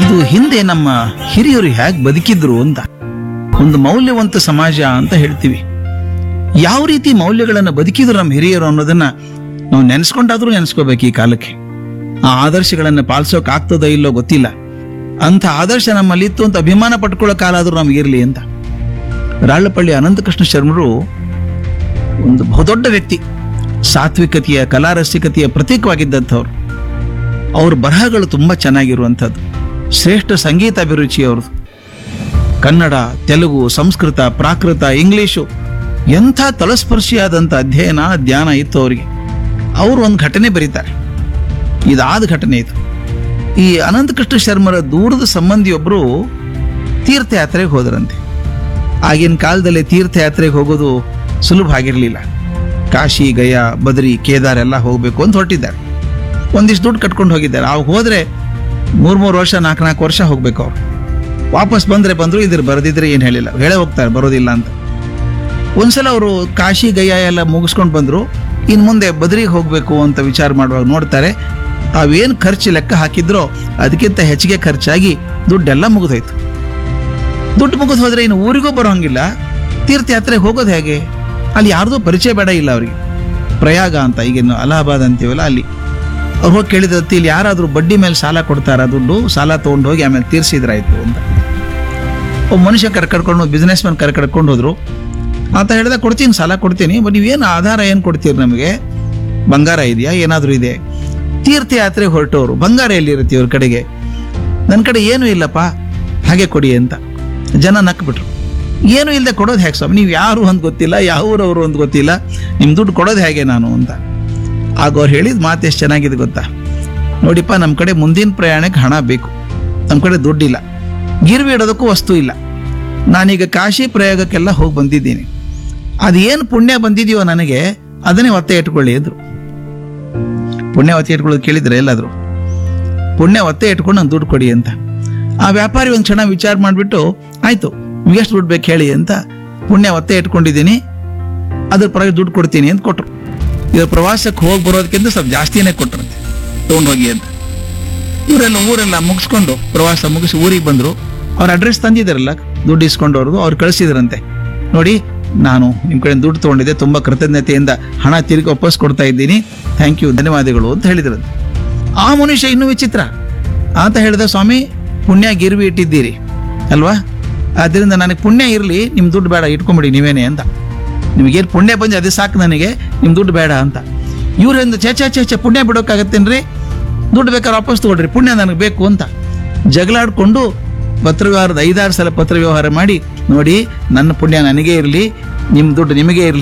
ಇದು ಹಿಂದೆ ನಮ್ಮ ಹಿರಿಯರು ಹೇಗೆ ಬದುಕಿದ್ರು ಅಂತ ಒಂದು ಮೌಲ್ಯವಂತ ಸಮಾಜ ಅಂತ ಹೇಳ್ತೀವಿ ಯಾವ ರೀತಿ ಮೌಲ್ಯಗಳನ್ನು ಬದುಕಿದ್ರು ನಮ್ಮ ಹಿರಿಯರು ಅನ್ನೋದನ್ನ ನಾವು ನೆನೆಸ್ಕೊಂಡಾದ್ರೂ ನೆನೆಸ್ಕೋಬೇಕು ಈ ಕಾಲಕ್ಕೆ ಆ ಆದರ್ಶಗಳನ್ನು ಪಾಲಿಸೋಕೆ ಆಗ್ತದೋ ಇಲ್ಲೋ ಗೊತ್ತಿಲ್ಲ ಅಂಥ ಆದರ್ಶ ನಮ್ಮಲ್ಲಿತ್ತು ಅಂತ ಅಭಿಮಾನ ಪಟ್ಕೊಳ್ಳೋ ಕಾಲ ಆದ್ರೂ ನಮಗಿರ್ಲಿ ಅಂತ ರಾಳ್ಳಪಳ್ಳಿ ಅನಂತಕೃಷ್ಣ ಶರ್ಮರು ಒಂದು ಬಹುದೊಡ್ಡ ವ್ಯಕ್ತಿ ಸಾತ್ವಿಕತೆಯ ಕಲಾರಸಿಕತೆಯ ಪ್ರತೀಕವಾಗಿದ್ದಂಥವ್ರು ಅವ್ರ ಬರಹಗಳು ತುಂಬ ಚೆನ್ನಾಗಿರುವಂಥದ್ದು ಶ್ರೇಷ್ಠ ಸಂಗೀತ ಅಭಿರುಚಿ ಅವ್ರದ್ದು ಕನ್ನಡ ತೆಲುಗು ಸಂಸ್ಕೃತ ಪ್ರಾಕೃತ ಇಂಗ್ಲಿಷು ಎಂಥ ತಲಸ್ಪರ್ಶಿಯಾದಂಥ ಅಧ್ಯಯನ ಧ್ಯಾನ ಇತ್ತು ಅವರಿಗೆ ಅವರು ಒಂದು ಘಟನೆ ಬರೀತಾರೆ ಇದಾದ ಘಟನೆ ಇದು ಈ ಅನಂತಕೃಷ್ಣ ಶರ್ಮರ ದೂರದ ಸಂಬಂಧಿಯೊಬ್ಬರು ತೀರ್ಥಯಾತ್ರೆಗೆ ಹೋದರಂತೆ ಆಗಿನ ಕಾಲದಲ್ಲಿ ತೀರ್ಥಯಾತ್ರೆಗೆ ಹೋಗೋದು ಸುಲಭ ಆಗಿರಲಿಲ್ಲ ಕಾಶಿ ಗಯಾ ಬದ್ರಿ ಕೇದಾರ್ ಎಲ್ಲ ಹೋಗಬೇಕು ಅಂತ ಹೊರಟಿದ್ದಾರೆ ಒಂದಿಷ್ಟು ದುಡ್ಡು ಕಟ್ಕೊಂಡು ಹೋಗಿದ್ದಾರೆ ಅವಾಗ ಹೋದ್ರೆ ಮೂರು ಮೂರು ವರ್ಷ ನಾಲ್ಕು ನಾಲ್ಕು ವರ್ಷ ಹೋಗ್ಬೇಕು ಅವ್ರು ವಾಪಸ್ ಬಂದ್ರೆ ಬಂದ್ರು ಇದ್ರ ಬರದಿದ್ರೆ ಏನು ಹೇಳಿಲ್ಲ ಹೇಳೇ ಹೋಗ್ತಾರೆ ಬರೋದಿಲ್ಲ ಅಂತ ಒಂದ್ಸಲ ಅವರು ಕಾಶಿ ಗಯಾ ಎಲ್ಲ ಮುಗಿಸ್ಕೊಂಡು ಬಂದ್ರು ಇನ್ನು ಮುಂದೆ ಬದ್ರಿಗೆ ಹೋಗಬೇಕು ಅಂತ ವಿಚಾರ ಮಾಡುವಾಗ ನೋಡ್ತಾರೆ ತಾವೇನು ಖರ್ಚು ಲೆಕ್ಕ ಹಾಕಿದ್ರೋ ಅದಕ್ಕಿಂತ ಹೆಚ್ಚಿಗೆ ಖರ್ಚಾಗಿ ದುಡ್ಡೆಲ್ಲ ಮುಗಿದೋಯ್ತು ದುಡ್ಡು ಮುಗಿದು ಹೋದ್ರೆ ಇನ್ನು ಊರಿಗೂ ಬರೋ ಹಂಗಿಲ್ಲ ತೀರ್ಥಯಾತ್ರೆಗೆ ಹೋಗೋದು ಹೇಗೆ ಅಲ್ಲಿ ಯಾರ್ದೂ ಪರಿಚಯ ಬೇಡ ಇಲ್ಲ ಅವರಿಗೆ ಪ್ರಯಾಗ ಅಂತ ಈಗಿನ ಅಲಹಾಬಾದ್ ಅಂತೀವಲ್ಲ ಅಲ್ಲಿ ಅವ್ರು ಹೋಗಿ ಕೇಳಿದತ್ತಿ ಇಲ್ಲಿ ಯಾರಾದರೂ ಬಡ್ಡಿ ಮೇಲೆ ಸಾಲ ಕೊಡ್ತಾರ ದುಡ್ಡು ಸಾಲ ತೊಗೊಂಡು ಹೋಗಿ ಆಮೇಲೆ ತೀರ್ಸಿದ್ರಾಯ್ತು ಅಂತ ಒಬ್ಬ ಮನುಷ್ಯ ಕರ್ಕಡ್ಕೊಂಡು ಬಿಸ್ನೆಸ್ ಮ್ಯಾನ್ ಕರ್ಕಡ್ಕೊಂಡು ಹೋದ್ರು ಆತ ಹೇಳ್ದೆ ಕೊಡ್ತೀನಿ ಸಾಲ ಕೊಡ್ತೀನಿ ಬಟ್ ನೀವೇನು ಆಧಾರ ಏನು ಕೊಡ್ತೀರಿ ನಮಗೆ ಬಂಗಾರ ಇದೆಯಾ ಏನಾದರೂ ಇದೆ ತೀರ್ಥಯಾತ್ರೆ ಹೊರಟವರು ಬಂಗಾರ ಎಲ್ಲಿರುತ್ತೆ ಇವ್ರ ಕಡೆಗೆ ನನ್ನ ಕಡೆ ಏನೂ ಇಲ್ಲಪ್ಪ ಹಾಗೆ ಕೊಡಿ ಅಂತ ಜನ ನಕ್ಬಿಟ್ರು ಏನು ಇಲ್ಲದೆ ಕೊಡೋದು ಹೇಗೆ ಸ್ವಾಮಿ ನೀವು ಯಾರು ಅಂತ ಗೊತ್ತಿಲ್ಲ ಯಾವ ಊರವರು ಅಂತ ಗೊತ್ತಿಲ್ಲ ನಿಮ್ಮ ದುಡ್ಡು ಕೊಡೋದು ಹೇಗೆ ನಾನು ಅಂತ ಆಗ ಅವ್ರು ಹೇಳಿದ ಮಾತು ಎಷ್ಟು ಚೆನ್ನಾಗಿದೆ ಗೊತ್ತಾ ನೋಡಿಪ್ಪ ನಮ್ಮ ಕಡೆ ಮುಂದಿನ ಪ್ರಯಾಣಕ್ಕೆ ಹಣ ಬೇಕು ನಮ್ಮ ಕಡೆ ದುಡ್ಡಿಲ್ಲ ಗಿರ್ವಿ ಇಡೋದಕ್ಕೂ ವಸ್ತು ಇಲ್ಲ ನಾನೀಗ ಕಾಶಿ ಪ್ರಯೋಗಕ್ಕೆಲ್ಲ ಹೋಗಿ ಬಂದಿದ್ದೀನಿ ಅದೇನು ಪುಣ್ಯ ಬಂದಿದೆಯೋ ನನಗೆ ಅದನ್ನೇ ಒತ್ತೆ ಇಟ್ಕೊಳ್ಳಿ ಅಂದ್ರು ಪುಣ್ಯ ಒತ್ತೆ ಇಟ್ಕೊಳ್ಳೋದು ಕೇಳಿದ್ರೆ ಎಲ್ಲಾದ್ರು ಪುಣ್ಯ ಒತ್ತೆ ಇಟ್ಕೊಂಡು ನಂಗೆ ದುಡ್ಡು ಕೊಡಿ ಅಂತ ಆ ವ್ಯಾಪಾರಿ ಒಂದು ಕ್ಷಣ ವಿಚಾರ ಮಾಡಿಬಿಟ್ಟು ಆಯ್ತು ನಿಮ್ಗೆ ಎಷ್ಟು ದುಡ್ಡು ಬೇಕು ಹೇಳಿ ಅಂತ ಪುಣ್ಯ ಒತ್ತೆ ಇಟ್ಕೊಂಡಿದ್ದೀನಿ ಅದ್ರ ಪರವಾಗಿ ದುಡ್ಡು ಕೊಡ್ತೀನಿ ಅಂತ ಕೊಟ್ರು ಇವ್ರ ಪ್ರವಾಸಕ್ಕೆ ಹೋಗಿ ಬರೋದಕ್ಕಿಂತ ಸ್ವಲ್ಪ ಜಾಸ್ತಿನೇ ಕೊಟ್ರಂತೆ ತೊಗೊಂಡೋಗಿ ಅಂತ ಇವರೆಲ್ಲ ಊರೆಲ್ಲ ಮುಗಿಸ್ಕೊಂಡು ಪ್ರವಾಸ ಮುಗಿಸಿ ಊರಿಗೆ ಬಂದರು ಅವ್ರ ಅಡ್ರೆಸ್ ತಂದಿದ್ದಾರಲ್ಲ ದುಡ್ಡು ಇಸ್ಕೊಂಡವ್ರದ್ದು ಅವ್ರು ಕಳಿಸಿದ್ರಂತೆ ನೋಡಿ ನಾನು ನಿಮ್ಮ ಕಡೆ ದುಡ್ಡು ತೊಗೊಂಡಿದ್ದೆ ತುಂಬ ಕೃತಜ್ಞತೆಯಿಂದ ಹಣ ತಿರುಗಿ ವಾಪಸ್ ಕೊಡ್ತಾ ಇದ್ದೀನಿ ಥ್ಯಾಂಕ್ ಯು ಧನ್ಯವಾದಗಳು ಅಂತ ಹೇಳಿದ್ರಂತೆ ಆ ಮನುಷ್ಯ ಇನ್ನೂ ವಿಚಿತ್ರ ಆತ ಹೇಳಿದ ಸ್ವಾಮಿ ಪುಣ್ಯ ಗಿರ್ವಿ ಇಟ್ಟಿದ್ದೀರಿ ಅಲ್ವಾ ಆದ್ದರಿಂದ ನನಗೆ ಪುಣ್ಯ ಇರಲಿ ನಿಮ್ಮ ದುಡ್ಡು ಬೇಡ ಇಟ್ಕೊಂಬಿಡಿ ನೀವೇನೆ ಅಂತ ನಿಮಗೇನು ಪುಣ್ಯ ಬಂದು ಅದೇ ಸಾಕು ನನಗೆ ನಿಮ್ಮ ದುಡ್ಡು ಬೇಡ ಅಂತ ಇವ್ರಿಂದ ಚೇ ಚೇ ಚೇ ಚೇ ಪುಣ್ಯ ಬಿಡೋಕ್ಕಾಗತ್ತೇನ್ರಿ ದುಡ್ಡು ಬೇಕಾದ್ರೆ ವಾಪಸ್ ತಗೊಳ್ರಿ ಪುಣ್ಯ ನನಗೆ ಬೇಕು ಅಂತ ಜಗಳಾಡ್ಕೊಂಡು ಪತ್ರ ವ್ಯವಹಾರದ ಐದಾರು ಸಲ ಪತ್ರ ವ್ಯವಹಾರ ಮಾಡಿ ನೋಡಿ ನನ್ನ ಪುಣ್ಯ ನನಗೇ ಇರಲಿ ನಿಮ್ಮ ದುಡ್ಡು ನಿಮಗೇ ಇರಲಿ